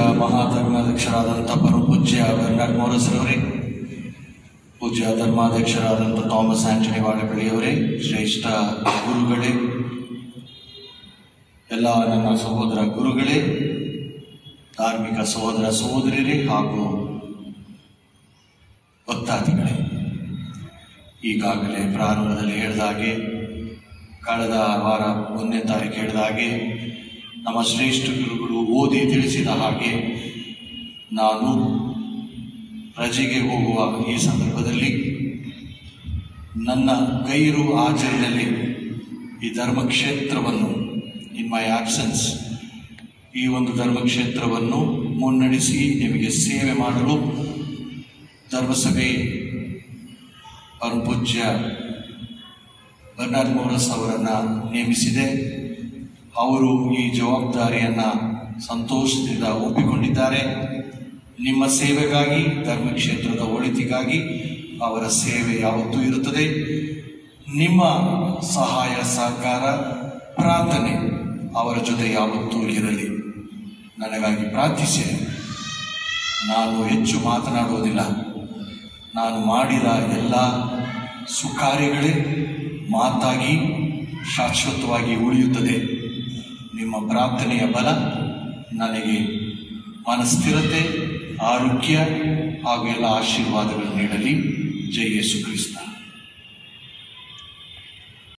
ಮಹಾಧರ್ಮಾಧ್ಯಕ್ಷರಾದಂಥ ಪರಮಪೂಜ್ಯ ಬರ್ನಾಡ್ ಮೋರಸ್ರವರೇ ಪೂಜ್ಯ ಧರ್ಮಾಧ್ಯಕ್ಷರಾದಂಥ Thomas Antony ವಾಡಪಳ್ಳಿಯವರೇ ಶ್ರೇಷ್ಠ ಗುರುಗಳೇ ಎಲ್ಲ ನನ್ನ ಸಹೋದರ ಗುರುಗಳೇ ಧಾರ್ಮಿಕ ಸಹೋದರ ಸಹೋದರಿಯರೇ ಹಾಗೂ ಭಕ್ತಾದಿಗಳೇ ಈಗಾಗಲೇ ಪ್ರಾರಂಭದಲ್ಲಿ ಹೇಳಿದ ಹಾಗೆ ಕಳೆದ ವಾರ ಒಂದನೇ ತಾರೀಕು ಹೇಳಿದ ಹಾಗೆ ನಮ್ಮ ಶ್ರೇಷ್ಠ ಗುರುಗಳು ಓದಿ ತಿಳಿಸಿದ ಹಾಗೆ ನಾನು ರಜೆಗೆ ಹೋಗುವ ಈ ಸಂದರ್ಭದಲ್ಲಿ ನನ್ನ ಗೈರು ಆಚರಣೆಯಲ್ಲಿ ಈ ಧರ್ಮಕ್ಷೇತ್ರವನ್ನು ಇನ್ ಮೈ ಆಬ್ಸೆನ್ಸ್ ಈ ಒಂದು ಧರ್ಮಕ್ಷೇತ್ರವನ್ನು ಮುನ್ನಡೆಸಿ ನಿಮಗೆ ಸೇವೆ ಮಾಡಲು ಧರ್ಮಸಭೆ ಪರಮಪೂಜ್ಯ ಬರ್ನಾರ್ಡ್ ಮೋರಸ್ ಅವರನ್ನು ನೇಮಿಸಿದೆ ಅವರು ಈ ಜವಾಬ್ದಾರಿಯನ್ನು ಸಂತೋಷದಿಂದ ಒಪ್ಪಿಕೊಂಡಿದ್ದಾರೆ ನಿಮ್ಮ ಸೇವೆಗಾಗಿ ಧರ್ಮಕ್ಷೇತ್ರದ ಒಳಿತಿಗಾಗಿ ಅವರ ಸೇವೆ ಯಾವತ್ತೂ ಇರುತ್ತದೆ ನಿಮ್ಮ ಸಹಾಯ ಸಹಕಾರ ಪ್ರಾರ್ಥನೆ ಅವರ ಜೊತೆ ಯಾವತ್ತೂ ಇರಲಿ ನನಗಾಗಿ ಪ್ರಾರ್ಥಿಸಿ ನಾನು ಹೆಚ್ಚು ಮಾತನಾಡುವುದಿಲ್ಲ ನಾನು ಮಾಡಿದ ಎಲ್ಲ ಸುಕಾರ್ಯಗಳೇ ಮಾತಾಗಿ ಶಾಶ್ವತವಾಗಿ ಉಳಿಯುತ್ತದೆ ನಿಮ್ಮ ಪ್ರಾರ್ಥನೆಯ ಬಲ ನನಗೆ ಮನಸ್ಥಿರತೆ ಆರೋಗ್ಯ ಹಾಗೂ ಎಲ್ಲ ಆಶೀರ್ವಾದಗಳು ನೀಡಲಿ ಜೈ ಯೇಸು ಕ್ರಿಸ್ತ